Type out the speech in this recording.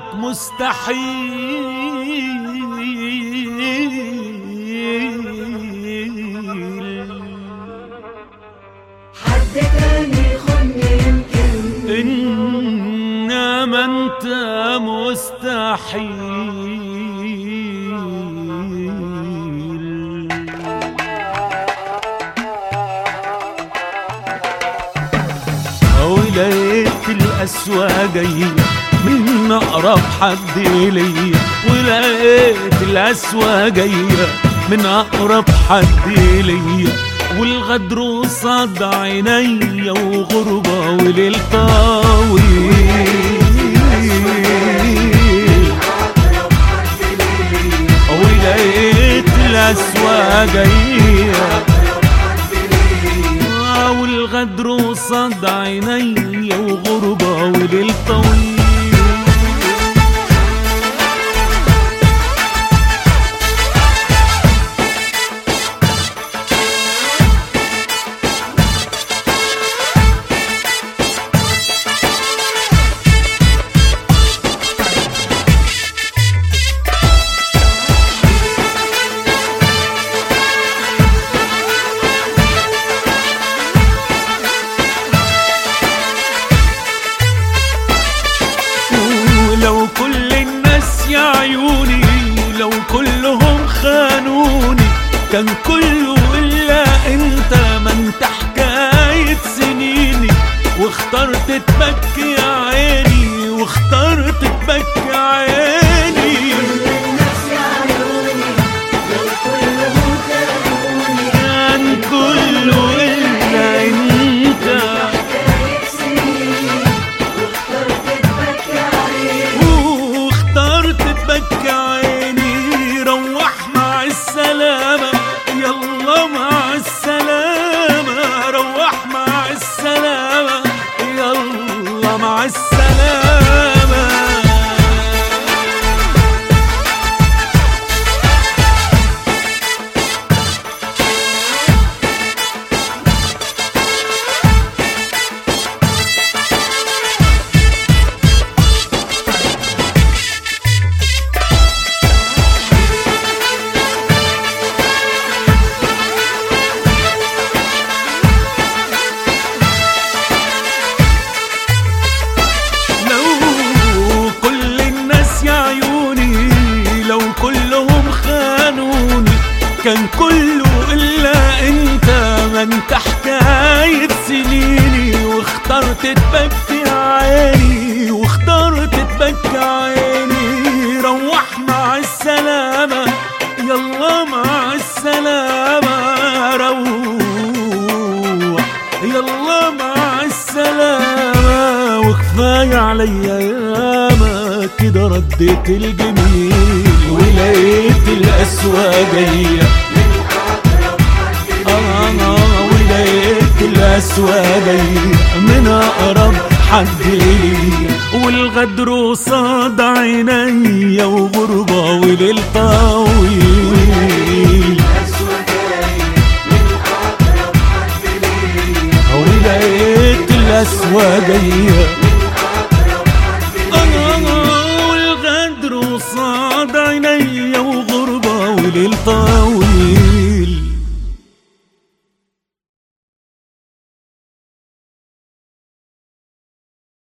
مستحيل حد تاني خدني يمكن إنما أنت مستحيل ولقيت الأسوأ جاية من أقرب حد ليا ولقيت الأسوأ جاية من أقرب حد ليا والغدر قصاد عينيا وغربة وليل طويل ولقيت الأسوأ جاية آه والغدر قصاد عينيا وغربة وليل طويل ولو كل الناس يا عيوني لو كلهم خانوني كان كله إلا أنت ما أنت حكاية سنيني واخترت تبكي يا عيني واخترت تبكي عيني الناس يا عيوني لو كلهم خدوني كان كله إلا أنت حكاية سنين واخترت تبكي عليك واخترت تبكي عيني روح مع السلامة يلا مع السلامة روح مع السلامة يلا مع السلامة لو كل الناس يا عيوني لو كلهم خانوني كان كله إلا أنت ما أنت حكاية سنيني واخترت تبكي عيني واخترت تبكي عيني روح مع السلامة يلا مع السلامة روح يلا مع السلامة وكفاية عليا ياما كده رديت الجميل ولقيت الأسوأ جاية آه ولقيت الأسوأ جاية من أقرب حد ليا والغدر قصاد عينيا وغربة وليل طويل ولقيت الأسوأ جاية